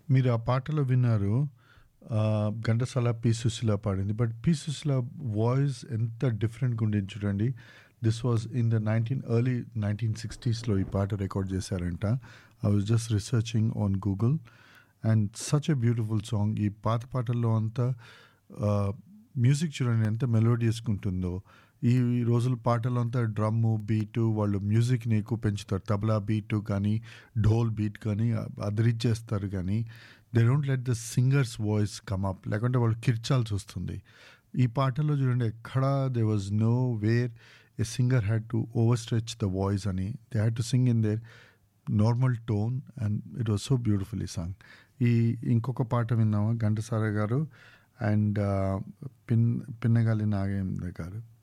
మీరు ఆ పాటలో విన్నారు ఆ, ఘంటసాల పి సుశీల పాడింది బట్ పి సుశీల వాయిస్ ఎంత డిఫరెంట్గా ఉండేది చూడండి this was in the nineteen early nineteen సిక్స్టీస్లో ఈ పాట రికార్డ్ చేశారంట I was just researching on Google and such a beautiful song ఈ పాత పాటల్లో అంతా మ్యూజిక్ చూడండి ఎంత మెలోడియస్గా ఉంటుందో ఈ ఈ రోజుల పాటలో అంతా డ్రమ్ము బీటు వాళ్ళు మ్యూజిక్ని ఎక్కువ పెంచుతారు తబలా బీటు కానీ ఢోల్ బీట్ కానీ అదిరిచ్చేస్తారు కానీ they don't let the singers voice come up లేకుంటే వాళ్ళు కిర్చాల్సి వస్తుంది ఈ పాటలో చూడండి ఎక్కడ they was nowhere a singer had to over stretch the voice అని they had to sing in their normal tone and it was so beautifully sung ఈ ఇంకొక పాట విన్నామా ఘంటసార గారు అండ్ పిన్ పిన్నగాలి నాగేంద్ర గారు